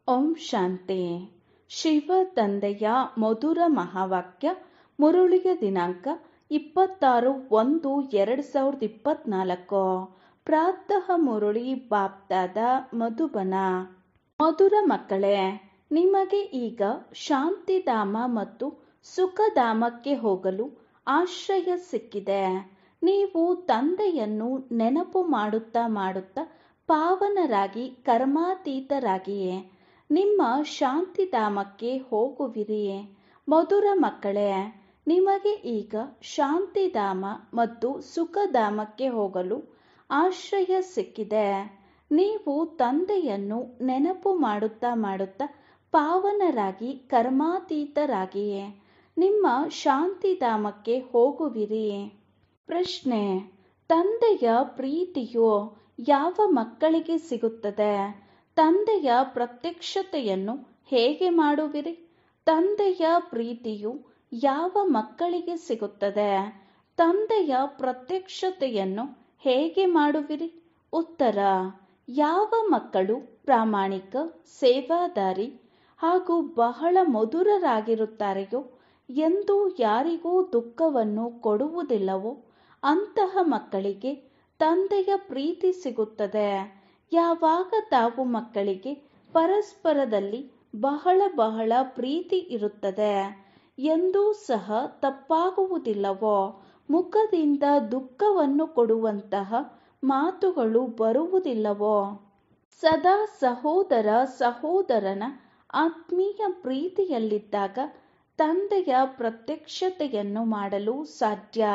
ಓಂ ಶಾಂತಿ ಶಿವ ತಂದೆಯ ಮಧುರ ಮಹಾವಾಕ್ಯ ಮುರುಳಿಯ ದಿನಾಂಕ ಇಪ್ಪತ್ತಾರು ಒಂದು ಎರಡು ಸಾವಿರದ ಇಪ್ಪತ್ನಾಲ್ಕು ಪ್ರಾತಃ ಮುರುಳಿ ಬಾಪ್ದಾದ ಮಧುಬನ ಮಧುರ ಮಕ್ಕಳೇ ನಿಮಗೆ ಈಗ ಶಾಂತಿಧಾಮ ಮತ್ತು ಸುಖಧಾಮಕ್ಕೆ ಹೋಗಲು ಆಶ್ರಯ ಸಿಕ್ಕಿದೆ ನೀವು ತಂದೆಯನ್ನು ನೆನಪು ಮಾಡುತ್ತಾ ಮಾಡುತ್ತಾ ಪಾವನರಾಗಿ ಕರ್ಮಾತೀತರಾಗಿಯೇ ನಿಮ್ಮ ಶಾಂತಿಧಾಮಕ್ಕೆ ಹೋಗುವಿರಿ ಮಧುರ ಮಕ್ಕಳೇ ನಿಮಗೆ ಈಗ ಶಾಂತಿಧಾಮ ಮತ್ತು ಸುಖಧಾಮಕ್ಕೆ ಹೋಗಲು ಆಶ್ರಯ ಸಿಕ್ಕಿದೆ ನೀವು ತಂದೆಯನ್ನು ನೆನಪು ಮಾಡುತ್ತಾ ಮಾಡುತ್ತಾ ಪಾವನರಾಗಿ ಕರ್ಮಾತೀತರಾಗಿಯೇ ನಿಮ್ಮ ಶಾಂತಿಧಾಮಕ್ಕೆ ಹೋಗುವಿರಿ ಪ್ರಶ್ನೆ ತಂದೆಯ ಪ್ರೀತಿಯು ಯಾವ ಮಕ್ಕಳಿಗೆ ಸಿಗುತ್ತದೆ ತಂದೆಯ ಪ್ರತ್ಯಕ್ಷತೆಯನ್ನು ಹೇಗೆ ಮಾಡುವಿರಿ ತಂದೆಯ ಪ್ರೀತಿಯು ಯಾವ ಮಕ್ಕಳಿಗೆ ಸಿಗುತ್ತದೆ ತಂದೆಯ ಪ್ರತ್ಯಕ್ಷತೆಯನ್ನು ಹೇಗೆ ಮಾಡುವಿರಿ ಉತ್ತರ ಯಾವ ಮಕ್ಕಳು ಪ್ರಾಮಾಣಿಕ ಸೇವಾದಾರಿ ಹಾಗೂ ಬಹಳ ಮಧುರರಾಗಿರುತ್ತಾರೆಯೋ ಎಂದು ಯಾರಿಗೂ ದುಃಖವನ್ನು ಕೊಡುವುದಿಲ್ಲವೋ ಅಂತಹ ಮಕ್ಕಳಿಗೆ ತಂದೆಯ ಪ್ರೀತಿ ಸಿಗುತ್ತದೆ ಯಾವಾಗ ತಾವು ಮಕ್ಕಳಿಗೆ ಪರಸ್ಪರದಲ್ಲಿ ಬಹಳ ಬಹಳ ಪ್ರೀತಿ ಇರುತ್ತದೆ ಎಂದೂ ಸಹ ತಪ್ಪಾಗುವುದಿಲ್ಲವೋ ಮುಖದಿಂದ ದುಃಖವನ್ನು ಕೊಡುವಂತಹ ಮಾತುಗಳು ಬರುವುದಿಲ್ಲವೋ ಸದಾ ಸಹೋದರ ಸಹೋದರನ ಆತ್ಮೀಯ ಪ್ರೀತಿಯಲ್ಲಿದ್ದಾಗ ತಂದೆಯ ಪ್ರತ್ಯಕ್ಷತೆಯನ್ನು ಮಾಡಲು ಸಾಧ್ಯ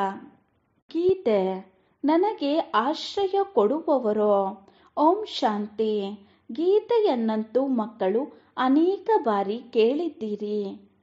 ಗೀತೆ ನನಗೆ ಆಶ್ರಯ ಕೊಡುವವರೋ ಓಂ ಶಾಂತಿ ಗೀತೆಯನ್ನಂತೂ ಮಕ್ಕಳು ಅನೇಕ ಬಾರಿ ಕೇಳಿದ್ದೀರಿ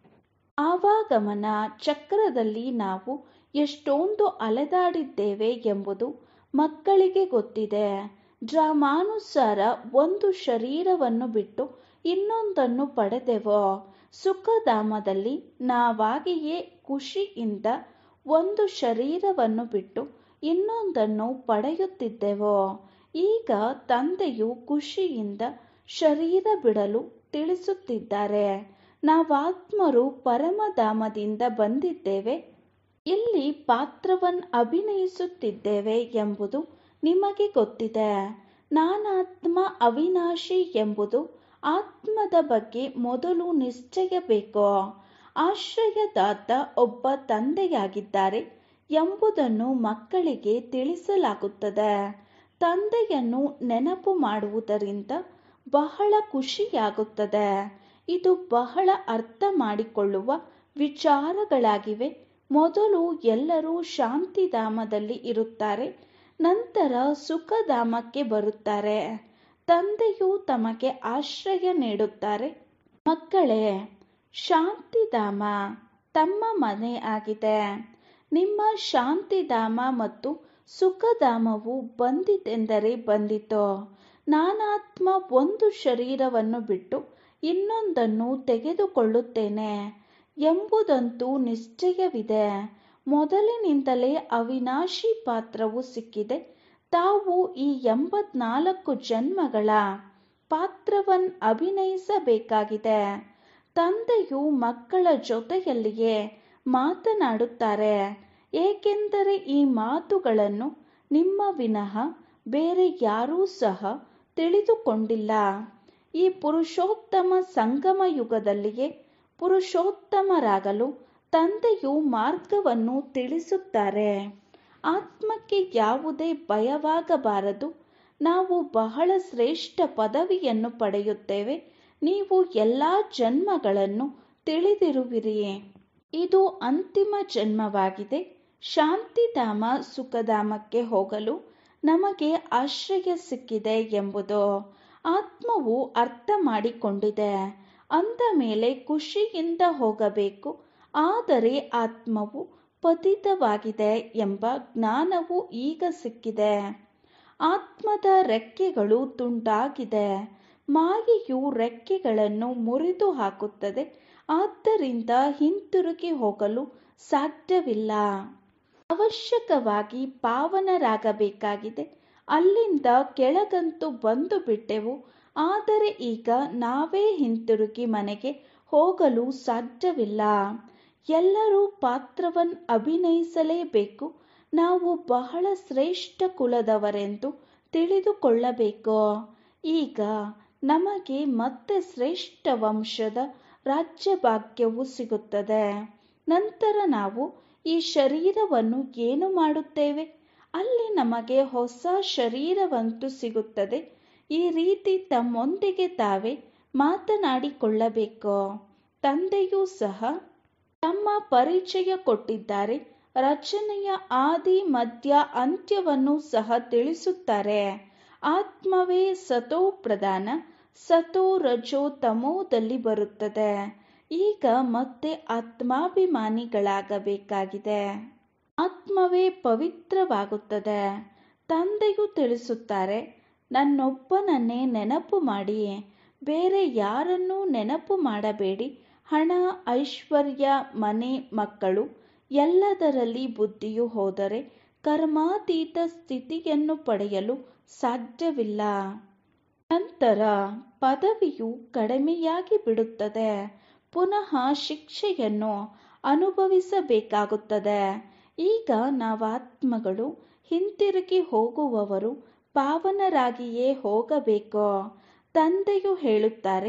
ಆವಾಗಮನ ಚಕ್ರದಲ್ಲಿ ನಾವು ಎಷ್ಟೊಂದು ಅಲೆದಾಡಿದ್ದೇವೆ ಎಂಬುದು ಮಕ್ಕಳಿಗೆ ಗೊತ್ತಿದೆ ಡ್ರಾಮಾನುಸಾರ ಒಂದು ಶರೀರವನ್ನು ಬಿಟ್ಟು ಇನ್ನೊಂದನ್ನು ಪಡೆದೆವೋ ಸುಖಧಾಮದಲ್ಲಿ ನಾವಾಗಿಯೇ ಖುಷಿಯಿಂದ ಒಂದು ಶರೀರವನ್ನು ಬಿಟ್ಟು ಇನ್ನೊಂದನ್ನು ಪಡೆಯುತ್ತಿದ್ದೆವೋ ಈಗ ತಂದೆಯು ಖುಷಿಯಿಂದ ಶರೀರ ಬಿಡಲು ತಿಳಿಸುತ್ತಿದ್ದಾರೆ ನಾವಾತ್ಮರು ಪರಮಧಾಮದಿಂದ ಬಂದಿದ್ದೇವೆ ಇಲ್ಲಿ ಪಾತ್ರವನ್ನು ಅಭಿನಯಿಸುತ್ತಿದ್ದೇವೆ ಎಂಬುದು ನಿಮಗೆ ಗೊತ್ತಿದೆ ನಾನಾತ್ಮ ಅವಿನಾಶಿ ಎಂಬುದು ಆತ್ಮದ ಬಗ್ಗೆ ಮೊದಲು ನಿಶ್ಚಯ ಬೇಕೋ ಆಶ್ರಯದಾತ ಒಬ್ಬ ತಂದೆಯಾಗಿದ್ದಾರೆ ಎಂಬುದನ್ನು ಮಕ್ಕಳಿಗೆ ತಿಳಿಸಲಾಗುತ್ತದೆ ತಂದೆಯನ್ನು ನೆನಪು ಮಾಡುವುದರಿಂದ ಬಹಳ ಖುಷಿಯಾಗುತ್ತದೆ ಇದು ಬಹಳ ಅರ್ಥ ಮಾಡಿಕೊಳ್ಳುವ ವಿಚಾರಗಳಾಗಿವೆ ಮೊದಲು ಎಲ್ಲರೂ ಶಾಂತಿಧಾಮದಲ್ಲಿ ಇರುತ್ತಾರೆ ನಂತರ ಸುಖಧಾಮಕ್ಕೆ ಬರುತ್ತಾರೆ ತಂದೆಯು ತಮಗೆ ಆಶ್ರಯ ನೀಡುತ್ತಾರೆ ಮಕ್ಕಳೇ ಶಾಂತಿಧಾಮ ತಮ್ಮ ಮನೆ ಆಗಿದೆ ನಿಮ್ಮ ಶಾಂತಿಧಾಮ ಮತ್ತು ಸುಖಧಾಮವು ಬಂದಿತೆಂದರೆ ಬಂದಿತು ನಾನಾತ್ಮ ಒಂದು ಶರೀರವನ್ನು ಬಿಟ್ಟು ಇನ್ನೊಂದನ್ನು ತೆಗೆದುಕೊಳ್ಳುತ್ತೇನೆ ಎಂಬುದಂತೂ ನಿಶ್ಚಯವಿದೆ ಮೊದಲಿನಿಂದಲೇ ಅವಿನಾಶಿ ಪಾತ್ರವು ಸಿಕ್ಕಿದೆ ತಾವು ಈ ಎಂಬತ್ನಾಲ್ಕು ಜನ್ಮಗಳ ಪಾತ್ರವನ್ನು ಅಭಿನಯಿಸಬೇಕಾಗಿದೆ ತಂದೆಯು ಮಕ್ಕಳ ಜೊತೆಯಲ್ಲಿಯೇ ಮಾತನಾಡುತ್ತಾರೆ ಏಕೆಂದರೆ ಈ ಮಾತುಗಳನ್ನು ನಿಮ್ಮ ವಿನಃ ಬೇರೆ ಯಾರೂ ಸಹ ತಿಳಿದುಕೊಂಡಿಲ್ಲ ಈ ಪುರುಷೋತ್ತಮ ಸಂಗಮ ಯುಗದಲ್ಲಿಯೇ ಪುರುಷೋತ್ತಮರಾಗಲು ತಂದೆಯು ಮಾರ್ಗವನ್ನು ತಿಳಿಸುತ್ತಾರೆ ಆತ್ಮಕ್ಕೆ ಯಾವುದೇ ಭಯವಾಗಬಾರದು ನಾವು ಬಹಳ ಶ್ರೇಷ್ಠ ಪದವಿಯನ್ನು ಪಡೆಯುತ್ತೇವೆ ನೀವು ಎಲ್ಲ ಜನ್ಮಗಳನ್ನು ತಿಳಿದಿರುವಿರಿ ಇದು ಅಂತಿಮ ಜನ್ಮವಾಗಿದೆ ಶಾಂತಿಧಾಮ ಸುಖಧಾಮಕ್ಕೆ ಹೋಗಲು ನಮಗೆ ಆಶ್ರಯ ಸಿಕ್ಕಿದೆ ಎಂಬುದು ಆತ್ಮವು ಅರ್ಥ ಮಾಡಿಕೊಂಡಿದೆ ಅಂದ ಮೇಲೆ ಖುಷಿಯಿಂದ ಹೋಗಬೇಕು ಆದರೆ ಆತ್ಮವು ಪತಿತವಾಗಿದೆ ಎಂಬ ಜ್ಞಾನವು ಈಗ ಸಿಕ್ಕಿದೆ ಆತ್ಮದ ರೆಕ್ಕೆಗಳು ತುಂಡಾಗಿದೆ ಮಾಯೆಯು ರೆಕ್ಕೆಗಳನ್ನು ಮುರಿದು ಹಾಕುತ್ತದೆ ಆದ್ದರಿಂದ ಹಿಂತಿರುಗಿ ಹೋಗಲು ಸಾಧ್ಯವಿಲ್ಲ ಅವಶ್ಯಕವಾಗಿ ಪಾವನರಾಗಬೇಕಾಗಿದೆ ಅಲ್ಲಿಂದ ಕೆಳಗಂತೂ ಬಂದು ಬಿಟ್ಟೆವು ಆದರೆ ಈಗ ನಾವೇ ಹಿಂತಿರುಗಿ ಮನೆಗೆ ಹೋಗಲು ಸಾಧ್ಯವಿಲ್ಲ ಎಲ್ಲರೂ ಪಾತ್ರವನ್ನು ಅಭಿನಯಿಸಲೇಬೇಕು ನಾವು ಬಹಳ ಶ್ರೇಷ್ಠ ಕುಲದವರೆಂದು ತಿಳಿದುಕೊಳ್ಳಬೇಕು ಈಗ ನಮಗೆ ಮತ್ತೆ ಶ್ರೇಷ್ಠ ವಂಶದ ರಾಜ್ಯಭಾಗ್ಯವು ಸಿಗುತ್ತದೆ ನಂತರ ನಾವು ಈ ಶರೀರವನ್ನು ಏನು ಮಾಡುತ್ತೇವೆ ಅಲ್ಲಿ ನಮಗೆ ಹೊಸ ಶರೀರವಂತೂ ಸಿಗುತ್ತದೆ ಈ ರೀತಿ ತಮ್ಮೊಂದಿಗೆ ತಾವೇ ಮಾತನಾಡಿಕೊಳ್ಳಬೇಕು ತಂದೆಯೂ ಸಹ ತಮ್ಮ ಪರಿಚಯ ಕೊಟ್ಟಿದ್ದಾರೆ ರಚನೆಯ ಆದಿ ಮಧ್ಯ ಅಂತ್ಯವನ್ನು ಸಹ ತಿಳಿಸುತ್ತಾರೆ ಆತ್ಮವೇ ಸತೋ ಪ್ರಧಾನ ಸತೋ ರಜೋ ತಮೋದಲ್ಲಿ ಬರುತ್ತದೆ ಈಗ ಮತ್ತೆ ಆತ್ಮಾಭಿಮಾನಿಗಳಾಗಬೇಕಾಗಿದೆ ಆತ್ಮವೇ ಪವಿತ್ರವಾಗುತ್ತದೆ ತಂದೆಯು ತಿಳಿಸುತ್ತಾರೆ ನನ್ನೊಬ್ಬನನ್ನೇ ನೆನಪು ಮಾಡಿ ಬೇರೆ ಯಾರನ್ನೂ ನೆನಪು ಮಾಡಬೇಡಿ ಹಣ ಐಶ್ವರ್ಯ ಮನೆ ಮಕ್ಕಳು ಎಲ್ಲದರಲ್ಲಿ ಬುದ್ಧಿಯು ಹೋದರೆ ಕರ್ಮಾತೀತ ಸ್ಥಿತಿಯನ್ನು ಪಡೆಯಲು ಸಾಧ್ಯವಿಲ್ಲ ನಂತರ ಪದವಿಯು ಕಡಿಮೆಯಾಗಿ ಬಿಡುತ್ತದೆ ಪುನಃ ಶಿಕ್ಷೆಯನ್ನು ಅನುಭವಿಸಬೇಕಾಗುತ್ತದೆ ಈಗ ನಾವಾತ್ಮಗಳು ಹಿಂತಿರುಗಿ ಹೋಗುವವರು ಪಾವನರಾಗಿಯೇ ಹೋಗಬೇಕು ತಂದೆಯು ಹೇಳುತ್ತಾರೆ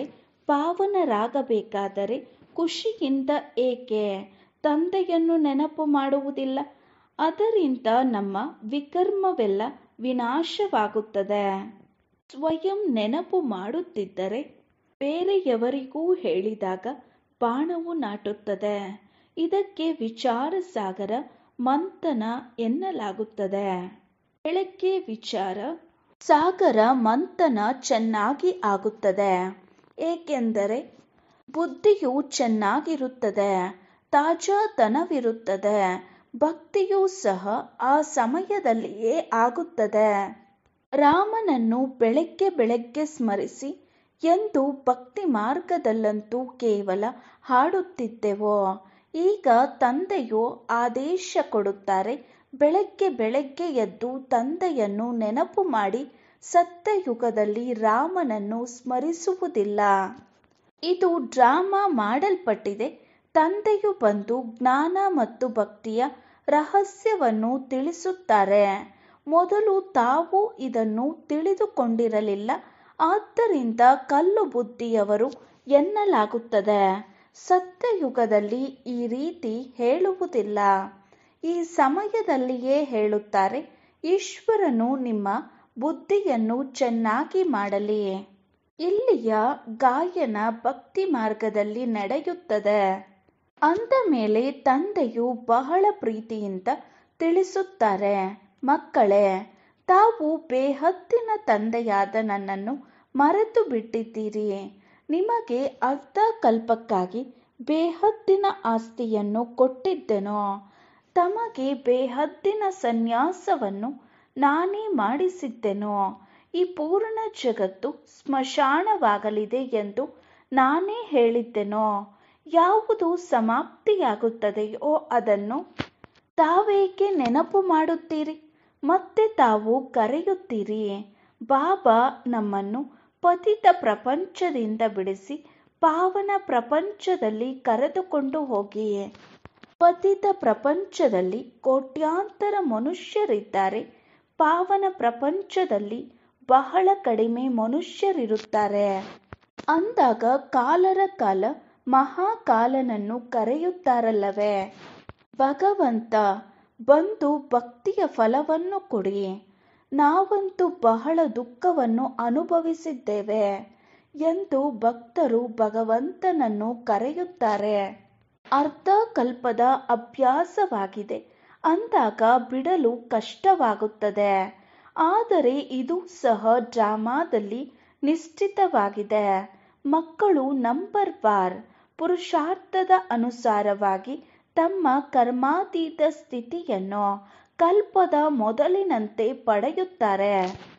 ಪಾವನರಾಗಬೇಕಾದರೆ ಖುಷಿಯಿಂದ ಏಕೆ ತಂದೆಯನ್ನು ನೆನಪು ಮಾಡುವುದಿಲ್ಲ ಅದರಿಂದ ನಮ್ಮ ವಿಕರ್ಮವೆಲ್ಲ ವಿನಾಶವಾಗುತ್ತದೆ ಸ್ವಯಂ ನೆನಪು ಮಾಡುತ್ತಿದ್ದರೆ ಬೇರೆಯವರಿಗೂ ಹೇಳಿದಾಗ ಬಾಣವು ನಾಟುತ್ತದೆ ಇದಕ್ಕೆ ವಿಚಾರ ಸಾಗರ ಮಂಥನ ಎನ್ನಲಾಗುತ್ತದೆ ಬೆಳಗ್ಗೆ ವಿಚಾರ ಸಾಗರ ಮಂಥನ ಚೆನ್ನಾಗಿ ಆಗುತ್ತದೆ ಏಕೆಂದರೆ ಬುದ್ಧಿಯು ಚೆನ್ನಾಗಿರುತ್ತದೆ ತಾಜಾತನವಿರುತ್ತದೆ ಭಕ್ತಿಯೂ ಸಹ ಆ ಸಮಯದಲ್ಲಿಯೇ ಆಗುತ್ತದೆ ರಾಮನನ್ನು ಬೆಳಗ್ಗೆ ಬೆಳಗ್ಗೆ ಸ್ಮರಿಸಿ ಎಂದು ಭಕ್ತಿ ಮಾರ್ಗದಲ್ಲಂತೂ ಕೇವಲ ಹಾಡುತ್ತಿದ್ದೆವೋ ಈಗ ತಂದೆಯು ಆದೇಶ ಕೊಡುತ್ತಾರೆ ಬೆಳಗ್ಗೆ ಬೆಳಗ್ಗೆ ಎದ್ದು ತಂದೆಯನ್ನು ನೆನಪು ಮಾಡಿ ಸತ್ಯಯುಗದಲ್ಲಿ ರಾಮನನ್ನು ಸ್ಮರಿಸುವುದಿಲ್ಲ ಇದು ಡ್ರಾಮಾ ಮಾಡಲ್ಪಟ್ಟಿದೆ ತಂದೆಯು ಬಂದು ಜ್ಞಾನ ಮತ್ತು ಭಕ್ತಿಯ ರಹಸ್ಯವನ್ನು ತಿಳಿಸುತ್ತಾರೆ ಮೊದಲು ತಾವು ಇದನ್ನು ತಿಳಿದುಕೊಂಡಿರಲಿಲ್ಲ ಆದ್ದರಿಂದ ಕಲ್ಲು ಬುದ್ಧಿಯವರು ಎನ್ನಲಾಗುತ್ತದೆ ಸತ್ಯಯುಗದಲ್ಲಿ ಈ ರೀತಿ ಹೇಳುವುದಿಲ್ಲ ಈ ಸಮಯದಲ್ಲಿಯೇ ಹೇಳುತ್ತಾರೆ ಈಶ್ವರನು ನಿಮ್ಮ ಬುದ್ಧಿಯನ್ನು ಚೆನ್ನಾಗಿ ಮಾಡಲಿ ಇಲ್ಲಿಯ ಗಾಯನ ಭಕ್ತಿ ಮಾರ್ಗದಲ್ಲಿ ನಡೆಯುತ್ತದೆ ಅಂದ ಮೇಲೆ ತಂದೆಯು ಬಹಳ ಪ್ರೀತಿಯಿಂದ ತಿಳಿಸುತ್ತಾರೆ ಮಕ್ಕಳೇ ತಾವು ಬೇಹದ್ದಿನ ತಂದೆಯಾದ ನನ್ನನ್ನು ಮರೆತು ಬಿಟ್ಟಿದ್ದೀರಿ ನಿಮಗೆ ಅರ್ಧ ಕಲ್ಪಕ್ಕಾಗಿ ಬೇಹದ್ದಿನ ಆಸ್ತಿಯನ್ನು ಕೊಟ್ಟಿದ್ದೆನೋ ತಮಗೆ ಬೇಹದ್ದಿನ ಸನ್ಯಾಸವನ್ನು ನಾನೇ ಮಾಡಿಸಿದ್ದೆನೋ ಈ ಪೂರ್ಣ ಜಗತ್ತು ಸ್ಮಶಾನವಾಗಲಿದೆ ಎಂದು ನಾನೇ ಹೇಳಿದ್ದೆನೋ ಯಾವುದು ಸಮಾಪ್ತಿಯಾಗುತ್ತದೆಯೋ ಅದನ್ನು ತಾವೇಕೆ ನೆನಪು ಮಾಡುತ್ತೀರಿ ಮತ್ತೆ ತಾವು ಕರೆಯುತ್ತೀರಿ ಬಾಬಾ ನಮ್ಮನ್ನು ಪತಿತ ಪ್ರಪಂಚದಿಂದ ಬಿಡಿಸಿ ಪಾವನ ಪ್ರಪಂಚದಲ್ಲಿ ಕರೆದುಕೊಂಡು ಹೋಗಿ ಪತಿತ ಪ್ರಪಂಚದಲ್ಲಿ ಕೋಟ್ಯಾಂತರ ಮನುಷ್ಯರಿದ್ದಾರೆ ಪಾವನ ಪ್ರಪಂಚದಲ್ಲಿ ಬಹಳ ಕಡಿಮೆ ಮನುಷ್ಯರಿರುತ್ತಾರೆ ಅಂದಾಗ ಕಾಲರ ಕಾಲ ಮಹಾಕಾಲನನ್ನು ಕರೆಯುತ್ತಾರಲ್ಲವೇ ಭಗವಂತ ಬಂದು ಭಕ್ತಿಯ ಫಲವನ್ನು ಕೊಡಿ ನಾವಂತೂ ಬಹಳ ದುಃಖವನ್ನು ಅನುಭವಿಸಿದ್ದೇವೆ ಎಂದು ಭಕ್ತರು ಭಗವಂತನನ್ನು ಕರೆಯುತ್ತಾರೆ ಅರ್ಧ ಕಲ್ಪದ ಅಭ್ಯಾಸವಾಗಿದೆ ಅಂದಾಗ ಬಿಡಲು ಕಷ್ಟವಾಗುತ್ತದೆ ಆದರೆ ಇದು ಸಹ ಡ್ರಾಮಾದಲ್ಲಿ ನಿಶ್ಚಿತವಾಗಿದೆ ಮಕ್ಕಳು ನಂಬರ್ ಬಾರ್ ಪುರುಷಾರ್ಥದ ಅನುಸಾರವಾಗಿ ತಮ್ಮ ಕರ್ಮಾತೀತ ಸ್ಥಿತಿಯನ್ನು ಕಲ್ಪದ ಮೊದಲಿನಂತೆ ಪಡೆಯುತ್ತಾರೆ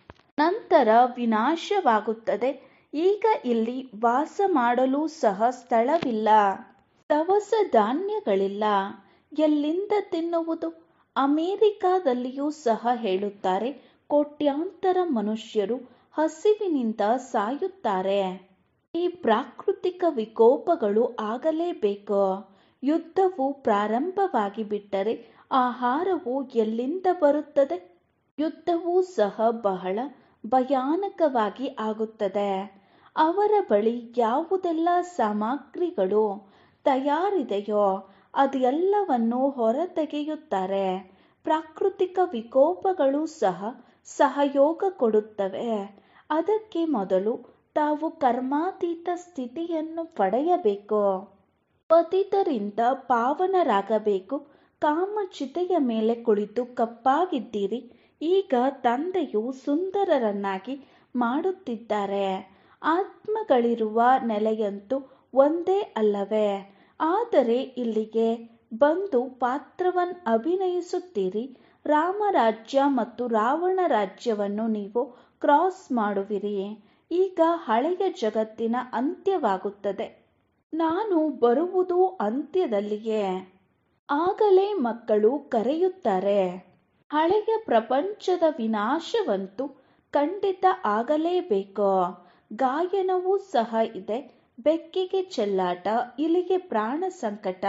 ನಂತರ ವಿನಾಶವಾಗುತ್ತದೆ ಈಗ ಇಲ್ಲಿ ವಾಸ ಮಾಡಲು ಸಹ ಸ್ಥಳವಿಲ್ಲ ದವಸ ಧಾನ್ಯಗಳಿಲ್ಲ ಎಲ್ಲಿಂದ ತಿನ್ನುವುದು ಅಮೇರಿಕಾದಲ್ಲಿಯೂ ಸಹ ಹೇಳುತ್ತಾರೆ ಕೋಟ್ಯಾಂತರ ಮನುಷ್ಯರು ಹಸಿವಿನಿಂದ ಸಾಯುತ್ತಾರೆ ಈ ಪ್ರಾಕೃತಿಕ ವಿಕೋಪಗಳು ಆಗಲೇಬೇಕು ಯುದ್ಧವು ಪ್ರಾರಂಭವಾಗಿ ಬಿಟ್ಟರೆ ಆಹಾರವು ಎಲ್ಲಿಂದ ಬರುತ್ತದೆ ಯುದ್ಧವೂ ಸಹ ಬಹಳ ಭಯಾನಕವಾಗಿ ಆಗುತ್ತದೆ ಅವರ ಬಳಿ ಯಾವುದೆಲ್ಲ ಸಾಮಗ್ರಿಗಳು ತಯಾರಿದೆಯೋ ಅದೆಲ್ಲವನ್ನು ಹೊರತೆಗೆಯುತ್ತಾರೆ ಪ್ರಾಕೃತಿಕ ವಿಕೋಪಗಳು ಸಹ ಸಹಯೋಗ ಕೊಡುತ್ತವೆ ಅದಕ್ಕೆ ಮೊದಲು ತಾವು ಕರ್ಮಾತೀತ ಸ್ಥಿತಿಯನ್ನು ಪಡೆಯಬೇಕು ಪತಿತರಿಂದ ಪಾವನರಾಗಬೇಕು ಕಾಮಚಿತೆಯ ಮೇಲೆ ಕುಳಿತು ಕಪ್ಪಾಗಿದ್ದೀರಿ ಈಗ ತಂದೆಯು ಸುಂದರರನ್ನಾಗಿ ಮಾಡುತ್ತಿದ್ದಾರೆ ಆತ್ಮಗಳಿರುವ ನೆಲೆಯಂತೂ ಒಂದೇ ಅಲ್ಲವೇ ಆದರೆ ಇಲ್ಲಿಗೆ ಬಂದು ಪಾತ್ರವನ್ ಅಭಿನಯಿಸುತ್ತೀರಿ ರಾಮರಾಜ್ಯ ಮತ್ತು ರಾವಣ ರಾಜ್ಯವನ್ನು ನೀವು ಕ್ರಾಸ್ ಮಾಡುವಿರಿ ಈಗ ಹಳೆಯ ಜಗತ್ತಿನ ಅಂತ್ಯವಾಗುತ್ತದೆ ನಾನು ಬರುವುದು ಅಂತ್ಯದಲ್ಲಿಯೇ ಆಗಲೇ ಮಕ್ಕಳು ಕರೆಯುತ್ತಾರೆ ಹಳೆಯ ಪ್ರಪಂಚದ ವಿನಾಶವಂತೂ ಖಂಡಿತ ಆಗಲೇಬೇಕು ಗಾಯನವೂ ಸಹ ಇದೆ ಬೆಕ್ಕಿಗೆ ಚೆಲ್ಲಾಟ ಇಲಿಗೆ ಪ್ರಾಣ ಸಂಕಟ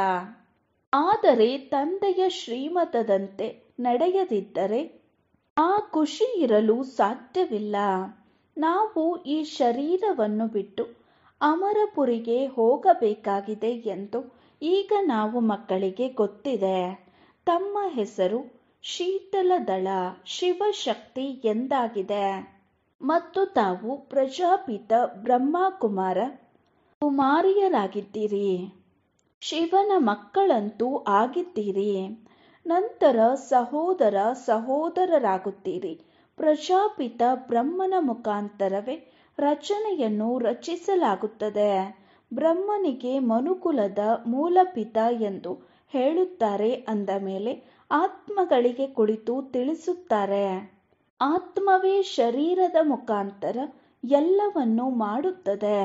ಆದರೆ ತಂದೆಯ ಶ್ರೀಮತದಂತೆ ನಡೆಯದಿದ್ದರೆ ಆ ಖುಷಿ ಇರಲು ಸಾಧ್ಯವಿಲ್ಲ ನಾವು ಈ ಶರೀರವನ್ನು ಬಿಟ್ಟು ಅಮರಪುರಿಗೆ ಹೋಗಬೇಕಾಗಿದೆ ಎಂದು ಈಗ ನಾವು ಮಕ್ಕಳಿಗೆ ಗೊತ್ತಿದೆ ತಮ್ಮ ಹೆಸರು ಶೀತಲದಳ ಶಿವಶಕ್ತಿ ಎಂದಾಗಿದೆ ಮತ್ತು ತಾವು ಪ್ರಜಾಪಿತ ಬ್ರಹ್ಮಕುಮಾರ ಕುಮಾರಿಯರಾಗಿದ್ದೀರಿ ಶಿವನ ಮಕ್ಕಳಂತೂ ಆಗಿದ್ದೀರಿ ನಂತರ ಸಹೋದರ ಸಹೋದರರಾಗುತ್ತೀರಿ ಪ್ರಜಾಪಿತ ಬ್ರಹ್ಮನ ಮುಖಾಂತರವೇ ರಚನೆಯನ್ನು ರಚಿಸಲಾಗುತ್ತದೆ ಬ್ರಹ್ಮನಿಗೆ ಮನುಕುಲದ ಮೂಲಪಿತ ಎಂದು ಹೇಳುತ್ತಾರೆ ಅಂದ ಮೇಲೆ ಆತ್ಮಗಳಿಗೆ ಕುಳಿತು ತಿಳಿಸುತ್ತಾರೆ ಆತ್ಮವೇ ಶರೀರದ ಮುಖಾಂತರ ಎಲ್ಲವನ್ನು ಮಾಡುತ್ತದೆ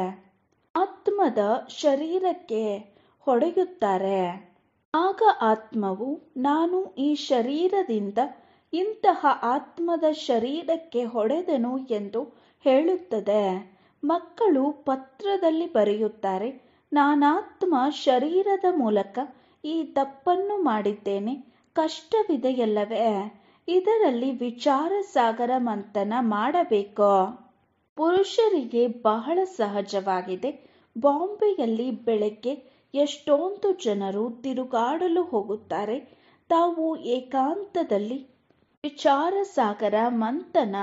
ಆತ್ಮದ ಶರೀರಕ್ಕೆ ಹೊಡೆಯುತ್ತಾರೆ ಆಗ ಆತ್ಮವು ನಾನು ಈ ಶರೀರದಿಂದ ಇಂತಹ ಆತ್ಮದ ಶರೀರಕ್ಕೆ ಹೊಡೆದೆನು ಎಂದು ಹೇಳುತ್ತದೆ ಮಕ್ಕಳು ಪತ್ರದಲ್ಲಿ ಬರೆಯುತ್ತಾರೆ ನಾನಾತ್ಮ ಶರೀರದ ಮೂಲಕ ಈ ತಪ್ಪನ್ನು ಮಾಡಿದ್ದೇನೆ ಕಷ್ಟವಿದೆಯಲ್ಲವೇ ಇದರಲ್ಲಿ ವಿಚಾರ ಸಾಗರ ಮಂಥನ ಮಾಡಬೇಕು ಪುರುಷರಿಗೆ ಬಹಳ ಸಹಜವಾಗಿದೆ ಬಾಂಬೆಯಲ್ಲಿ ಬೆಳಗ್ಗೆ ಎಷ್ಟೊಂದು ಜನರು ತಿರುಗಾಡಲು ಹೋಗುತ್ತಾರೆ ತಾವು ಏಕಾಂತದಲ್ಲಿ ವಿಚಾರ ಸಾಗರ ಮಂಥನ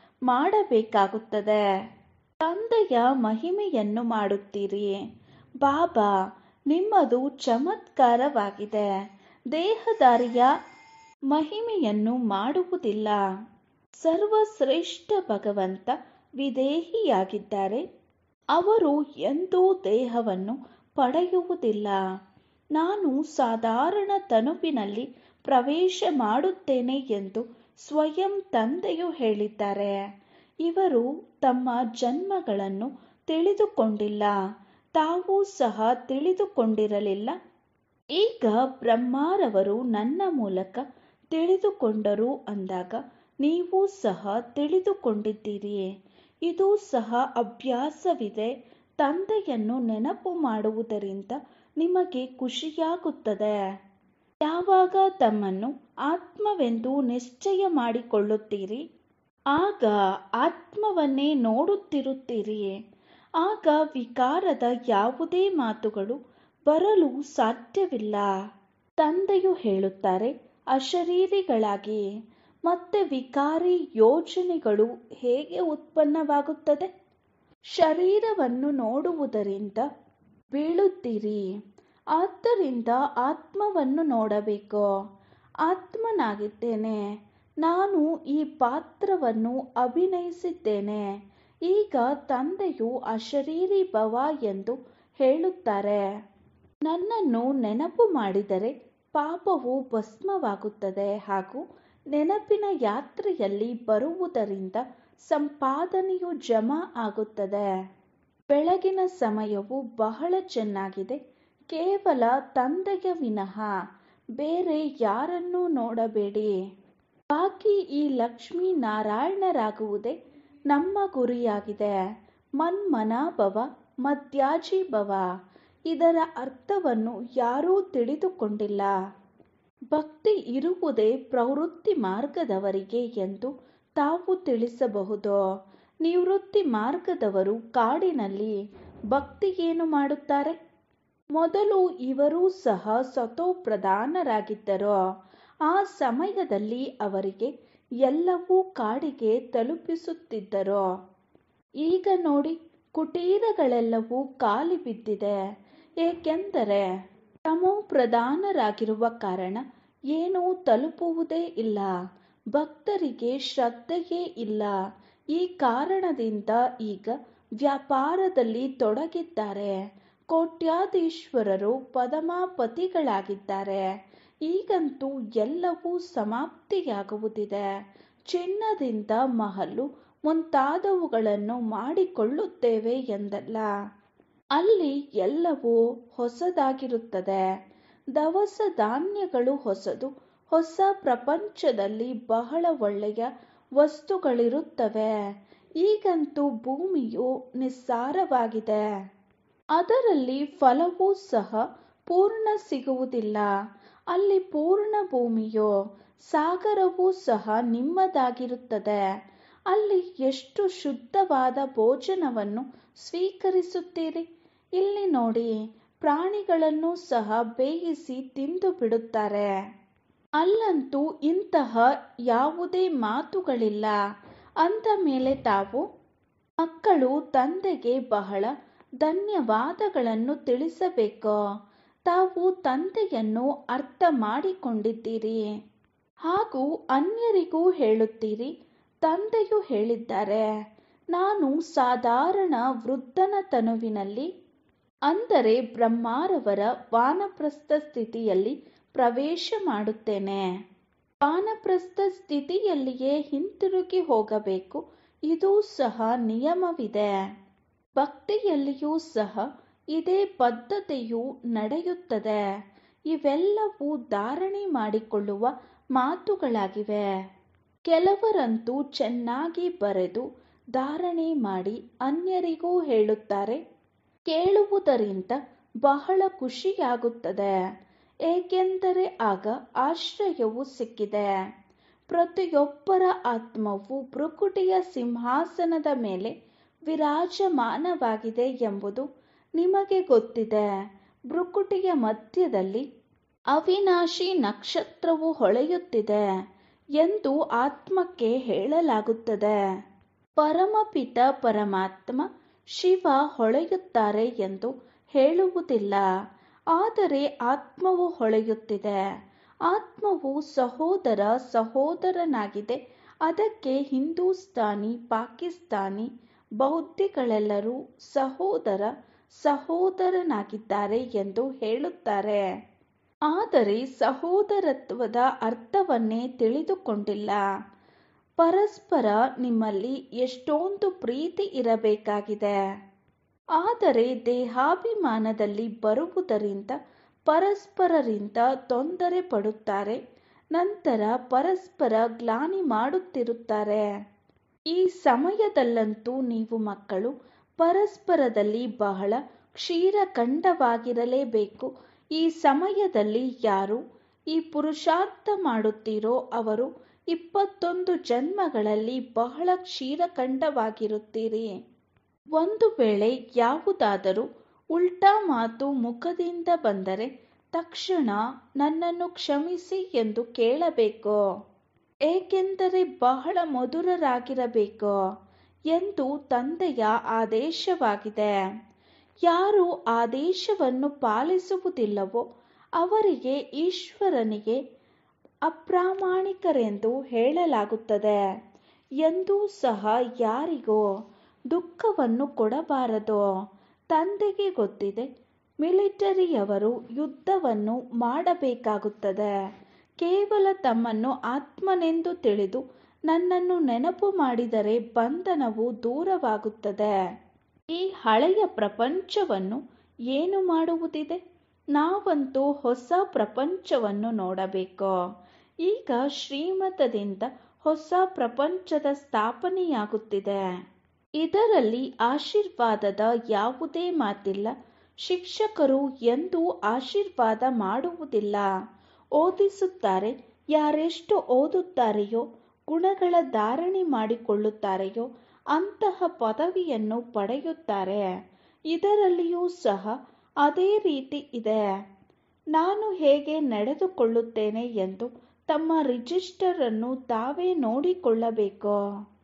ಮಾಡಬೇಕಾಗುತ್ತದೆ ತಂದೆಯ ಮಹಿಮೆಯನ್ನು ಮಾಡುತ್ತೀರಿ ಬಾಬಾ ನಿಮ್ಮದು ಚಮತ್ಕಾರವಾಗಿದೆ ದೇಹದಾರಿಯ ಮಹಿಮೆಯನ್ನು ಮಾಡುವುದಿಲ್ಲ ಸರ್ವಶ್ರೇಷ್ಠ ಭಗವಂತ ವಿದೇಹಿಯಾಗಿದ್ದಾರೆ ಅವರು ಎಂದೂ ದೇಹವನ್ನು ಪಡೆಯುವುದಿಲ್ಲ ನಾನು ಸಾಧಾರಣ ತನುವಿನಲ್ಲಿ ಪ್ರವೇಶ ಮಾಡುತ್ತೇನೆ ಎಂದು ಸ್ವಯಂ ತಂದೆಯು ಹೇಳಿದ್ದಾರೆ ಇವರು ತಮ್ಮ ಜನ್ಮಗಳನ್ನು ತಿಳಿದುಕೊಂಡಿಲ್ಲ ತಾವೂ ಸಹ ತಿಳಿದುಕೊಂಡಿರಲಿಲ್ಲ ಈಗ ಬ್ರಹ್ಮಾರವರು ನನ್ನ ಮೂಲಕ ತಿಳಿದುಕೊಂಡರು ಅಂದಾಗ ನೀವು ಸಹ ತಿಳಿದುಕೊಂಡಿದ್ದೀರಿ ಇದು ಸಹ ಅಭ್ಯಾಸವಿದೆ ತಂದೆಯನ್ನು ನೆನಪು ಮಾಡುವುದರಿಂದ ನಿಮಗೆ ಖುಷಿಯಾಗುತ್ತದೆ ಯಾವಾಗ ತಮ್ಮನ್ನು ಆತ್ಮವೆಂದು ನಿಶ್ಚಯ ಮಾಡಿಕೊಳ್ಳುತ್ತೀರಿ ಆಗ ಆತ್ಮವನ್ನೇ ನೋಡುತ್ತಿರುತ್ತೀರಿ ಆಗ ವಿಕಾರದ ಯಾವುದೇ ಮಾತುಗಳು ಬರಲು ಸಾಧ್ಯವಿಲ್ಲ ತಂದೆಯು ಹೇಳುತ್ತಾರೆ ಅಶರೀರಿಗಳಾಗಿ ಮತ್ತೆ ವಿಕಾರಿ ಯೋಜನೆಗಳು ಹೇಗೆ ಉತ್ಪನ್ನವಾಗುತ್ತದೆ ಶರೀರವನ್ನು ನೋಡುವುದರಿಂದ ಬೀಳುತ್ತೀರಿ ಆದ್ದರಿಂದ ಆತ್ಮವನ್ನು ನೋಡಬೇಕು ಆತ್ಮನಾಗಿದ್ದೇನೆ ನಾನು ಈ ಪಾತ್ರವನ್ನು ಅಭಿನಯಿಸಿದ್ದೇನೆ ಈಗ ತಂದೆಯು ಅಶರೀರಿ ಭವ ಎಂದು ಹೇಳುತ್ತಾರೆ ನನ್ನನ್ನು ನೆನಪು ಮಾಡಿದರೆ ಪಾಪವು ಭಸ್ಮವಾಗುತ್ತದೆ ಹಾಗೂ ನೆನಪಿನ ಯಾತ್ರೆಯಲ್ಲಿ ಬರುವುದರಿಂದ ಸಂಪಾದನೆಯು ಜಮಾ ಆಗುತ್ತದೆ ಬೆಳಗಿನ ಸಮಯವು ಬಹಳ ಚೆನ್ನಾಗಿದೆ ಕೇವಲ ತಂದೆಯ ವಿನಃ ಬೇರೆ ಯಾರನ್ನೂ ನೋಡಬೇಡಿ ಬಾಕಿ ಈ ಲಕ್ಷ್ಮೀ ನಾರಾಯಣರಾಗುವುದೇ ನಮ್ಮ ಗುರಿಯಾಗಿದೆ ಮನ್ಮನಾಭವ ಮಧ್ಯಾಜಿ ಭವ ಇದರ ಅರ್ಥವನ್ನು ಯಾರೂ ತಿಳಿದುಕೊಂಡಿಲ್ಲ ಭಕ್ತಿ ಇರುವುದೇ ಪ್ರವೃತ್ತಿ ಮಾರ್ಗದವರಿಗೆ ಎಂದು ತಾವು ತಿಳಿಸಬಹುದು ನಿವೃತ್ತಿ ಮಾರ್ಗದವರು ಕಾಡಿನಲ್ಲಿ ಭಕ್ತಿ ಏನು ಮಾಡುತ್ತಾರೆ ಮೊದಲು ಇವರೂ ಸಹ ಸತೋಪ್ರಧಾನರಾಗಿದ್ದರು ಆ ಸಮಯದಲ್ಲಿ ಅವರಿಗೆ ಎಲ್ಲವೂ ಕಾಡಿಗೆ ತಲುಪಿಸುತ್ತಿದ್ದರು ಈಗ ನೋಡಿ ಕುಟೀರಗಳೆಲ್ಲವೂ ಖಾಲಿ ಬಿದ್ದಿದೆ ಏಕೆಂದರೆ ತಮೋ ಪ್ರಧಾನರಾಗಿರುವ ಕಾರಣ ಏನೂ ತಲುಪುವುದೇ ಇಲ್ಲ ಭಕ್ತರಿಗೆ ಶ್ರದ್ಧೆಯೇ ಇಲ್ಲ ಈ ಕಾರಣದಿಂದ ಈಗ ವ್ಯಾಪಾರದಲ್ಲಿ ತೊಡಗಿದ್ದಾರೆ ಕೋಟ್ಯಾಧೀಶ್ವರರು ಪದಮಾಪತಿಗಳಾಗಿದ್ದಾರೆ ಈಗಂತೂ ಎಲ್ಲವೂ ಸಮಾಪ್ತಿಯಾಗುವುದಿದೆ ಚಿನ್ನದಿಂದ ಮಹಲು ಮುಂತಾದವುಗಳನ್ನು ಮಾಡಿಕೊಳ್ಳುತ್ತೇವೆ ಎಂದಲ್ಲ ಅಲ್ಲಿ ಎಲ್ಲವೂ ಹೊಸದಾಗಿರುತ್ತದೆ ದವಸ ಧಾನ್ಯಗಳು ಹೊಸದು ಹೊಸ ಪ್ರಪಂಚದಲ್ಲಿ ಬಹಳ ಒಳ್ಳೆಯ ವಸ್ತುಗಳಿರುತ್ತವೆ ಈಗಂತೂ ಭೂಮಿಯು ನಿಸ್ಸಾರವಾಗಿದೆ ಅದರಲ್ಲಿ ಫಲವೂ ಸಹ ಪೂರ್ಣ ಸಿಗುವುದಿಲ್ಲ ಅಲ್ಲಿ ಪೂರ್ಣ ಭೂಮಿಯು ಸಾಗರವೂ ಸಹ ನಿಮ್ಮದಾಗಿರುತ್ತದೆ ಅಲ್ಲಿ ಎಷ್ಟು ಶುದ್ಧವಾದ ಭೋಜನವನ್ನು ಸ್ವೀಕರಿಸುತ್ತೀರಿ ಇಲ್ಲಿ ನೋಡಿ ಪ್ರಾಣಿಗಳನ್ನು ಸಹ ಬೇಯಿಸಿ ತಿಂದು ಬಿಡುತ್ತಾರೆ ಅಲ್ಲಂತೂ ಇಂತಹ ಯಾವುದೇ ಮಾತುಗಳಿಲ್ಲ ಅಂದ ಮೇಲೆ ತಾವು ಮಕ್ಕಳು ತಂದೆಗೆ ಬಹಳ ಧನ್ಯವಾದಗಳನ್ನು ತಿಳಿಸಬೇಕು ತಾವು ತಂದೆಯನ್ನು ಅರ್ಥ ಮಾಡಿಕೊಂಡಿದ್ದೀರಿ ಹಾಗೂ ಅನ್ಯರಿಗೂ ಹೇಳುತ್ತೀರಿ ತಂದೆಯು ಹೇಳಿದ್ದಾರೆ ನಾನು ಸಾಧಾರಣ ವೃದ್ಧನ ತನುವಿನಲ್ಲಿ ಅಂದರೆ ಬ್ರಹ್ಮಾರವರ ವಾನಪ್ರಸ್ಥ ಸ್ಥಿತಿಯಲ್ಲಿ ಪ್ರವೇಶ ಮಾಡುತ್ತೇನೆ ವಾನಪ್ರಸ್ಥ ಸ್ಥಿತಿಯಲ್ಲಿಯೇ ಹಿಂತಿರುಗಿ ಹೋಗಬೇಕು ಇದೂ ಸಹ ನಿಯಮವಿದೆ ಭಕ್ತಿಯಲ್ಲಿಯೂ ಸಹ ಇದೇ ಪದ್ಧತಿಯು ನಡೆಯುತ್ತದೆ ಇವೆಲ್ಲವೂ ಧಾರಣೆ ಮಾಡಿಕೊಳ್ಳುವ ಮಾತುಗಳಾಗಿವೆ ಕೆಲವರಂತೂ ಚೆನ್ನಾಗಿ ಬರೆದು ಧಾರಣೆ ಮಾಡಿ ಅನ್ಯರಿಗೂ ಹೇಳುತ್ತಾರೆ ಕೇಳುವುದರಿಂದ ಬಹಳ ಖುಷಿಯಾಗುತ್ತದೆ ಏಕೆಂದರೆ ಆಗ ಆಶ್ರಯವು ಸಿಕ್ಕಿದೆ ಪ್ರತಿಯೊಬ್ಬರ ಆತ್ಮವು ಭ್ರುಕುಟಿಯ ಸಿಂಹಾಸನದ ಮೇಲೆ ವಿರಾಜಮಾನವಾಗಿದೆ ಎಂಬುದು ನಿಮಗೆ ಗೊತ್ತಿದೆ ಭ್ರುಕುಟಿಯ ಮಧ್ಯದಲ್ಲಿ ಅವಿನಾಶಿ ನಕ್ಷತ್ರವು ಹೊಳೆಯುತ್ತಿದೆ ಎಂದು ಆತ್ಮಕ್ಕೆ ಹೇಳಲಾಗುತ್ತದೆ ಪರಮಪಿತ ಪರಮಾತ್ಮ ಶಿವ ಹೊಳೆಯುತ್ತಾರೆ ಎಂದು ಹೇಳುವುದಿಲ್ಲ ಆದರೆ ಆತ್ಮವು ಹೊಳೆಯುತ್ತಿದೆ ಆತ್ಮವು ಸಹೋದರ ಸಹೋದರನಾಗಿದೆ ಅದಕ್ಕೆ ಹಿಂದೂಸ್ತಾನಿ ಪಾಕಿಸ್ತಾನಿ ಬೌದ್ಧಿಗಳೆಲ್ಲರೂ ಸಹೋದರ ಸಹೋದರನಾಗಿದ್ದಾರೆ ಎಂದು ಹೇಳುತ್ತಾರೆ ಆದರೆ ಸಹೋದರತ್ವದ ಅರ್ಥವನ್ನೇ ತಿಳಿದುಕೊಂಡಿಲ್ಲ ಪರಸ್ಪರ ನಿಮ್ಮಲ್ಲಿ ಎಷ್ಟೊಂದು ಪ್ರೀತಿ ಇರಬೇಕಾಗಿದೆ ಆದರೆ ದೇಹಾಭಿಮಾನದಲ್ಲಿ ಬರುವುದರಿಂದ ಪರಸ್ಪರರಿಂದ ತೊಂದರೆ ಪಡುತ್ತಾರೆ ನಂತರ ಪರಸ್ಪರ ಗ್ಲಾನಿ ಮಾಡುತ್ತಿರುತ್ತಾರೆ ಈ ಸಮಯದಲ್ಲಂತೂ ನೀವು ಮಕ್ಕಳು ಪರಸ್ಪರದಲ್ಲಿ ಬಹಳ ಕ್ಷೀರಖಂಡವಾಗಿರಲೇಬೇಕು ಈ ಸಮಯದಲ್ಲಿ ಯಾರು ಈ ಪುರುಷಾರ್ಥ ಮಾಡುತ್ತೀರೋ ಅವರು ಇಪ್ಪತ್ತೊಂದು ಜನ್ಮಗಳಲ್ಲಿ ಬಹಳ ಕ್ಷೀರಖಂಡವಾಗಿರುತ್ತೀರಿ ಒಂದು ವೇಳೆ ಯಾವುದಾದರೂ ಉಲ್ಟಾ ಮಾತು ಮುಖದಿಂದ ಬಂದರೆ ತಕ್ಷಣ ನನ್ನನ್ನು ಕ್ಷಮಿಸಿ ಎಂದು ಕೇಳಬೇಕು ಏಕೆಂದರೆ ಬಹಳ ಮಧುರರಾಗಿರಬೇಕು ಎಂದು ತಂದೆಯ ಆದೇಶವಾಗಿದೆ ಯಾರು ಆದೇಶವನ್ನು ಪಾಲಿಸುವುದಿಲ್ಲವೋ ಅವರಿಗೆ ಈಶ್ವರನಿಗೆ ಅಪ್ರಾಮಾಣಿಕರೆಂದು ಹೇಳಲಾಗುತ್ತದೆ ಎಂದೂ ಸಹ ಯಾರಿಗೋ ದುಃಖವನ್ನು ಕೊಡಬಾರದು ತಂದೆಗೆ ಗೊತ್ತಿದೆ ಮಿಲಿಟರಿಯವರು ಯುದ್ಧವನ್ನು ಮಾಡಬೇಕಾಗುತ್ತದೆ ಕೇವಲ ತಮ್ಮನ್ನು ಆತ್ಮನೆಂದು ತಿಳಿದು ನನ್ನನ್ನು ನೆನಪು ಮಾಡಿದರೆ ಬಂಧನವು ದೂರವಾಗುತ್ತದೆ ಈ ಹಳೆಯ ಪ್ರಪಂಚವನ್ನು ಏನು ಮಾಡುವುದಿದೆ ನಾವಂತೂ ಹೊಸ ಪ್ರಪಂಚವನ್ನು ನೋಡಬೇಕು ಈಗ ಶ್ರೀಮತದಿಂದ ಹೊಸ ಪ್ರಪಂಚದ ಸ್ಥಾಪನೆಯಾಗುತ್ತಿದೆ ಇದರಲ್ಲಿ ಆಶೀರ್ವಾದದ ಯಾವುದೇ ಮಾತಿಲ್ಲ ಶಿಕ್ಷಕರು ಎಂದೂ ಆಶೀರ್ವಾದ ಮಾಡುವುದಿಲ್ಲ ಓದಿಸುತ್ತಾರೆ ಯಾರೆಷ್ಟು ಓದುತ್ತಾರೆಯೋ ಗುಣಗಳ ಧಾರಣೆ ಮಾಡಿಕೊಳ್ಳುತ್ತಾರೆಯೋ ಅಂತಹ ಪದವಿಯನ್ನು ಪಡೆಯುತ್ತಾರೆ ಇದರಲ್ಲಿಯೂ ಸಹ ಅದೇ ರೀತಿ ಇದೆ ನಾನು ಹೇಗೆ ನಡೆದುಕೊಳ್ಳುತ್ತೇನೆ ಎಂದು ತಮ್ಮ ರಿಜಿಸ್ಟರ್ ಅನ್ನು ತಾವೇ ನೋಡಿಕೊಳ್ಳಬೇಕು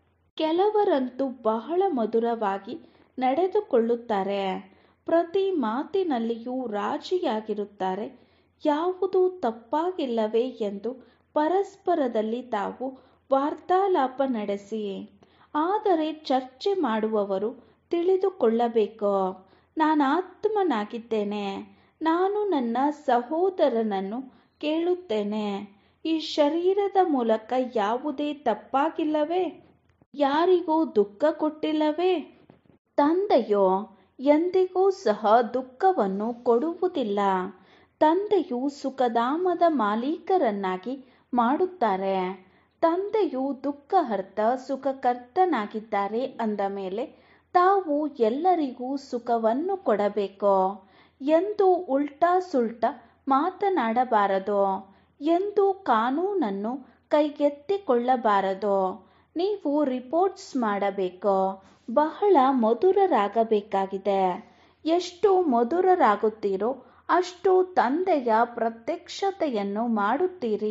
ಕೆಲವರಂತೂ ಬಹಳ ಮಧುರವಾಗಿ ನಡೆದುಕೊಳ್ಳುತ್ತಾರೆ ಪ್ರತಿ ಮಾತಿನಲ್ಲಿಯೂ ರಾಜಿಯಾಗಿರುತ್ತಾರೆ ಯಾವುದು ತಪ್ಪಾಗಿಲ್ಲವೇ ಎಂದು ಪರಸ್ಪರದಲ್ಲಿ ತಾವು ವಾರ್ತಾಲಾಪ ನಡೆಸಿ ಆದರೆ ಚರ್ಚೆ ಮಾಡುವವರು ತಿಳಿದುಕೊಳ್ಳಬೇಕು ನಾನು ಆತ್ಮನಾಗಿದ್ದೇನೆ ನಾನು ನನ್ನ ಸಹೋದರನನ್ನು ಕೇಳುತ್ತೇನೆ ಈ ಶರೀರದ ಮೂಲಕ ಯಾವುದೇ ತಪ್ಪಾಗಿಲ್ಲವೇ ಯಾರಿಗೂ ದುಃಖ ಕೊಟ್ಟಿಲ್ಲವೇ ತಂದೆಯೋ ಎಂದಿಗೂ ಸಹ ದುಃಖವನ್ನು ಕೊಡುವುದಿಲ್ಲ ತಂದೆಯು ಸುಖಧಾಮದ ಮಾಲೀಕರನ್ನಾಗಿ ಮಾಡುತ್ತಾರೆ ತಂದೆಯು ದುಃಖಹರ್ತ ಸುಖಕರ್ತನಾಗಿದ್ದಾರೆ ಅಂದ ಮೇಲೆ ತಾವು ಎಲ್ಲರಿಗೂ ಸುಖವನ್ನು ಕೊಡಬೇಕು ಎಂದು ಉಲ್ಟಾ ಸುಲ್ಟ ಮಾತನಾಡಬಾರದು ಎಂದು ಕಾನೂನನ್ನು ಕೈಗೆತ್ತಿಕೊಳ್ಳಬಾರದು ನೀವು ರಿಪೋರ್ಟ್ಸ್ ಮಾಡಬೇಕು ಬಹಳ ಮಧುರರಾಗಬೇಕಾಗಿದೆ ಎಷ್ಟು ಮಧುರರಾಗುತ್ತೀರೋ ಅಷ್ಟು ತಂದೆಯ ಪ್ರತ್ಯಕ್ಷತೆಯನ್ನು ಮಾಡುತ್ತೀರಿ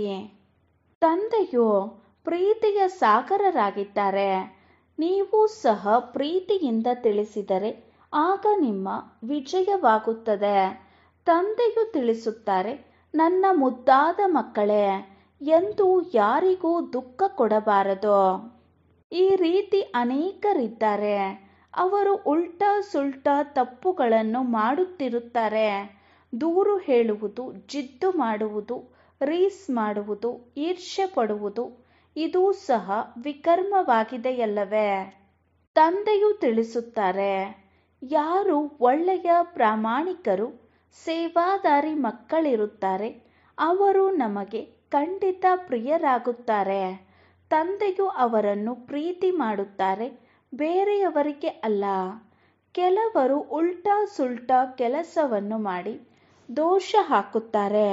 ತಂದೆಯು ಪ್ರೀತಿಯ ಸಾಗರರಾಗಿದ್ದಾರೆ ನೀವು ಸಹ ಪ್ರೀತಿಯಿಂದ ತಿಳಿಸಿದರೆ ಆಗ ನಿಮ್ಮ ವಿಜಯವಾಗುತ್ತದೆ ತಂದೆಯು ತಿಳಿಸುತ್ತಾರೆ ನನ್ನ ಮುದ್ದಾದ ಮಕ್ಕಳೇ ಎಂದು ಯಾರಿಗೂ ದುಃಖ ಕೊಡಬಾರದು ಈ ರೀತಿ ಅನೇಕರಿದ್ದಾರೆ ಅವರು ಉಲ್ಟಾ ಸುಲ್ಟಾ ತಪ್ಪುಗಳನ್ನು ಮಾಡುತ್ತಿರುತ್ತಾರೆ ದೂರು ಹೇಳುವುದು ಜಿದ್ದು ಮಾಡುವುದು ರೀಸ್ ಮಾಡುವುದು ಈರ್ಷ್ಯೆ ಪಡುವುದು ಇದೂ ಸಹ ವಿಕರ್ಮವಾಗಿದೆಯಲ್ಲವೇ ತಂದೆಯು ತಿಳಿಸುತ್ತಾರೆ ಯಾರು ಒಳ್ಳೆಯ ಪ್ರಾಮಾಣಿಕರು ಸೇವಾದಾರಿ ಮಕ್ಕಳಿರುತ್ತಾರೆ ಅವರು ನಮಗೆ ಖಂಡಿತ ಪ್ರಿಯರಾಗುತ್ತಾರೆ ತಂದೆಯು ಅವರನ್ನು ಪ್ರೀತಿ ಮಾಡುತ್ತಾರೆ ಬೇರೆಯವರಿಗೆ ಅಲ್ಲ ಕೆಲವರು ಉಲ್ಟಾ ಸುಲ್ಟಾ ಕೆಲಸವನ್ನು ಮಾಡಿ ದೋಷ ಹಾಕುತ್ತಾರೆ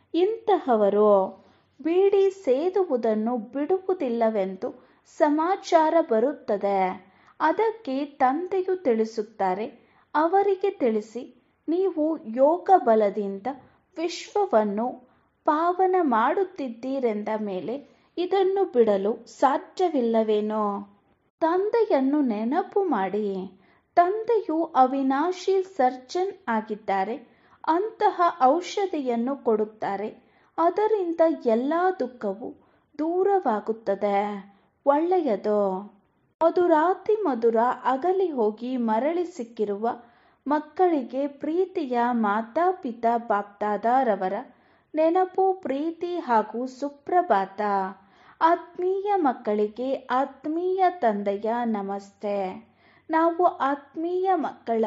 ಇಂತಹವರು ಬೀಡಿ ಸೇದುವುದನ್ನು ಬಿಡುವುದಿಲ್ಲವೆಂದು ಸಮಾಚಾರ ಬರುತ್ತದೆ ಅದಕ್ಕೆ ತಂದೆಯು ತಿಳಿಸುತ್ತಾರೆ ಅವರಿಗೆ ತಿಳಿಸಿ ನೀವು ಯೋಗ ಬಲದಿಂದ ವಿಶ್ವವನ್ನು ಪಾವನ ಮಾಡುತ್ತಿದ್ದೀರೆಂದ ಮೇಲೆ ಇದನ್ನು ಬಿಡಲು ಸಾಧ್ಯವಿಲ್ಲವೇನೋ ತಂದೆಯನ್ನು ನೆನಪು ಮಾಡಿ ತಂದೆಯು ಅವಿನಾಶಿ ಸರ್ಜನ್ ಆಗಿದ್ದಾರೆ ಅಂತಹ ಔಷಧಿಯನ್ನು ಕೊಡುತ್ತಾರೆ ಅದರಿಂದ ಎಲ್ಲ ದುಃಖವು ದೂರವಾಗುತ್ತದೆ ಒಳ್ಳೆಯದು ಮಧುರಾತಿ ಮಧುರ ಅಗಲಿ ಹೋಗಿ ಮರಳಿ ಸಿಕ್ಕಿರುವ ಮಕ್ಕಳಿಗೆ ಪ್ರೀತಿಯ ಮಾತಾಪಿತಾ ಬಾಪ್ದಾದಾರವರ ನೆನಪು ಪ್ರೀತಿ ಹಾಗೂ ಸುಪ್ರಭಾತ ಆತ್ಮೀಯ ಮಕ್ಕಳಿಗೆ ಆತ್ಮೀಯ ತಂದೆಯ ನಮಸ್ತೆ ನಾವು ಆತ್ಮೀಯ ಮಕ್ಕಳ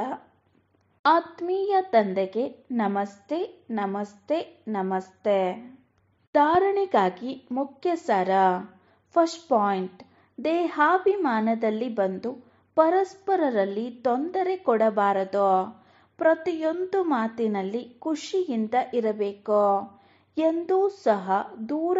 ಆತ್ಮೀಯ ತಂದೆಗೆ ನಮಸ್ತೆ ನಮಸ್ತೆ ನಮಸ್ತೆ ಧಾರಣೆಗಾಗಿ ಮುಖ್ಯ ಸಾರ ಫಸ್ಟ್ ಪಾಯಿಂಟ್ ದೇಹಾಭಿಮಾನದಲ್ಲಿ ಬಂದು ಪರಸ್ಪರರಲ್ಲಿ ತೊಂದರೆ ಕೊಡಬಾರದು ಪ್ರತಿಯೊಂದು ಮಾತಿನಲ್ಲಿ ಖುಷಿಯಿಂದ ಇರಬೇಕು ಎಂದೂ ಸಹ ದೂರ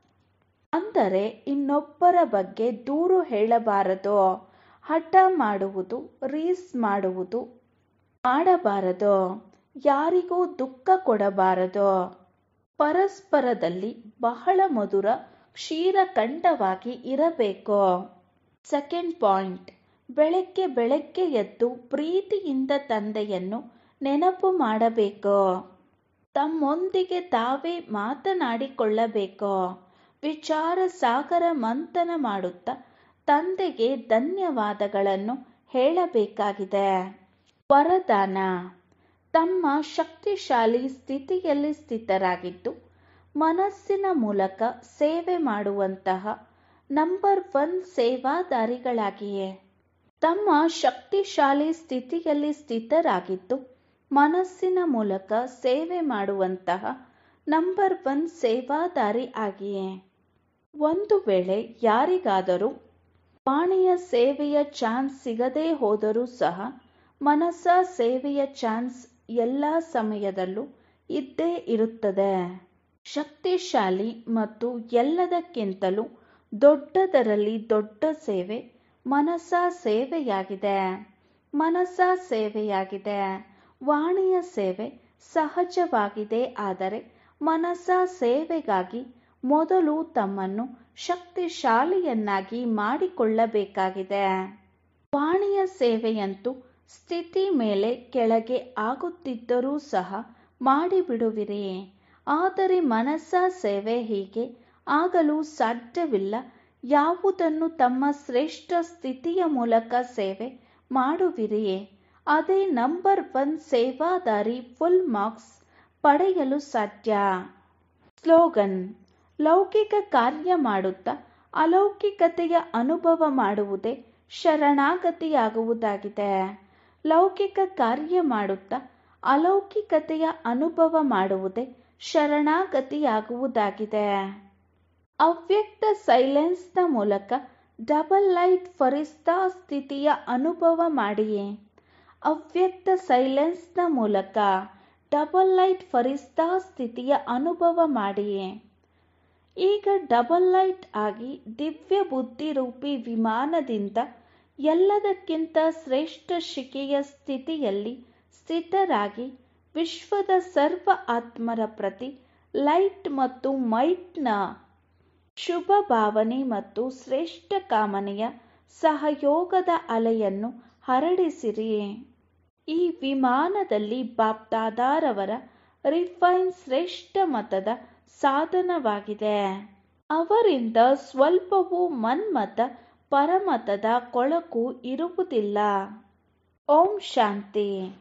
ಅಂದರೆ ಇನ್ನೊಬ್ಬರ ಬಗ್ಗೆ ದೂರು ಹೇಳಬಾರದು ಹಠ ಮಾಡುವುದು ರೀಸ್ ಮಾಡುವುದು ಮಾಡಬಾರದು ಯಾರಿಗೂ ದುಃಖ ಕೊಡಬಾರದು ಪರಸ್ಪರದಲ್ಲಿ ಬಹಳ ಮಧುರ ಕ್ಷೀರಖಂಡವಾಗಿ ಇರಬೇಕು ಸೆಕೆಂಡ್ ಪಾಯಿಂಟ್ ಬೆಳಗ್ಗೆ ಬೆಳಗ್ಗೆ ಎದ್ದು ಪ್ರೀತಿಯಿಂದ ತಂದೆಯನ್ನು ನೆನಪು ಮಾಡಬೇಕು ತಮ್ಮೊಂದಿಗೆ ತಾವೇ ಮಾತನಾಡಿಕೊಳ್ಳಬೇಕು ವಿಚಾರ ಸಾಗರ ಮಂಥನ ಮಾಡುತ್ತಾ ತಂದೆಗೆ ಧನ್ಯವಾದಗಳನ್ನು ಹೇಳಬೇಕಾಗಿದೆ ವರದಾನ ತಮ್ಮ ಶಕ್ತಿಶಾಲಿ ಸ್ಥಿತಿಯಲ್ಲಿ ಸ್ಥಿತರಾಗಿದ್ದು ಮನಸ್ಸಿನ ಮೂಲಕ ಸೇವೆ ಮಾಡುವಂತಹ ನಂಬರ್ ಒನ್ ಸೇವಾದಾರಿಗಳಾಗಿಯೇ ತಮ್ಮ ಶಕ್ತಿಶಾಲಿ ಸ್ಥಿತಿಯಲ್ಲಿ ಸ್ಥಿತರಾಗಿದ್ದು ಮನಸ್ಸಿನ ಮೂಲಕ ಸೇವೆ ಮಾಡುವಂತಹ ನಂಬರ್ ಒನ್ ಸೇವಾದಾರಿ ಆಗಿಯೇ ಒಂದು ವೇಳೆ ಯಾರಿಗಾದರೂ ವಾಣಿಯ ಸೇವೆಯ ಚಾನ್ಸ್ ಸಿಗದೇ ಹೋದರೂ ಸಹ ಮನಸ ಸೇವೆಯ ಚಾನ್ಸ್ ಎಲ್ಲ ಸಮಯದಲ್ಲೂ ಇದ್ದೇ ಇರುತ್ತದೆ ಶಕ್ತಿಶಾಲಿ ಮತ್ತು ಎಲ್ಲದಕ್ಕಿಂತಲೂ ದೊಡ್ಡದರಲ್ಲಿ ದೊಡ್ಡ ಸೇವೆ ಮನಸ ಸೇವೆಯಾಗಿದೆ ಮನಸ ಸೇವೆಯಾಗಿದೆ ವಾಣಿಯ ಸೇವೆ ಸಹಜವಾಗಿದೆ ಆದರೆ ಮನಸ ಸೇವೆಗಾಗಿ ಮೊದಲು ತಮ್ಮನ್ನು ಶಕ್ತಿಶಾಲಿಯನ್ನಾಗಿ ಮಾಡಿಕೊಳ್ಳಬೇಕಾಗಿದೆ ವಾಣಿಯ ಸೇವೆಯಂತೂ ಸ್ಥಿತಿ ಮೇಲೆ ಕೆಳಗೆ ಆಗುತ್ತಿದ್ದರೂ ಸಹ ಮಾಡಿಬಿಡುವಿರಿ ಆದರೆ ಮನಸ ಸೇವೆ ಹೀಗೆ ಆಗಲು ಸಾಧ್ಯವಿಲ್ಲ ಯಾವುದನ್ನು ತಮ್ಮ ಶ್ರೇಷ್ಠ ಸ್ಥಿತಿಯ ಮೂಲಕ ಸೇವೆ ಮಾಡುವಿರಿ ಅದೇ ನಂಬರ್ ಒನ್ ಸೇವಾದಾರಿ ಫುಲ್ ಮಾರ್ಕ್ಸ್ ಪಡೆಯಲು ಸಾಧ್ಯ ಸ್ಲೋಗನ್ ಲೌಕಿಕ ಕಾರ್ಯ ಮಾಡುತ್ತಾ ಅಲೌಕಿಕತೆಯ ಅನುಭವ ಮಾಡುವುದೇ ಶರಣಾಗತಿಯಾಗುವುದಾಗಿದೆ ಲೌಕಿಕ ಕಾರ್ಯ ಮಾಡುತ್ತಾ ಅಲೌಕಿಕತೆಯ ಅನುಭವ ಮಾಡುವುದೇ ಶರಣಾಗತಿಯಾಗುವುದಾಗಿದೆ ಅವ್ಯಕ್ತ ಸೈಲೆನ್ಸ್ನ ಮೂಲಕ ಡಬಲ್ ಲೈಟ್ ಫರಿಸ್ತಾ ಸ್ಥಿತಿಯ ಅನುಭವ ಮಾಡಿ ಅವ್ಯಕ್ತ ಸೈಲೆನ್ಸ್ನ ಮೂಲಕ ಡಬಲ್ ಲೈಟ್ ಫರಿಸ್ತಾ ಸ್ಥಿತಿಯ ಅನುಭವ ಮಾಡಿ ಈಗ ಡಬಲ್ ಲೈಟ್ ಆಗಿ ದಿವ್ಯ ಬುದ್ಧಿರೂಪಿ ವಿಮಾನದಿಂದ ಎಲ್ಲದಕ್ಕಿಂತ ಶ್ರೇಷ್ಠ ಶಿಕೆಯ ಸ್ಥಿತಿಯಲ್ಲಿ ಸ್ಥಿತರಾಗಿ ವಿಶ್ವದ ಸರ್ವ ಆತ್ಮರ ಪ್ರತಿ ಲೈಟ್ ಮತ್ತು ಮೈಟ್ನ ಶುಭ ಭಾವನೆ ಮತ್ತು ಶ್ರೇಷ್ಠ ಕಾಮನೆಯ ಸಹಯೋಗದ ಅಲೆಯನ್ನು ಹರಡಿಸಿರಿ ಈ ವಿಮಾನದಲ್ಲಿ ಬಾಪ್ದಾದಾರವರ ರಿಫೈನ್ ಶ್ರೇಷ್ಠ ಮತದ ಸಾಧನವಾಗಿದೆ ಅವರಿಂದ ಸ್ವಲ್ಪವೂ ಮನ್ಮತ ಪರಮತದ ಕೊಳಕು ಇರುವುದಿಲ್ಲ ಓಂ ಶಾಂತಿ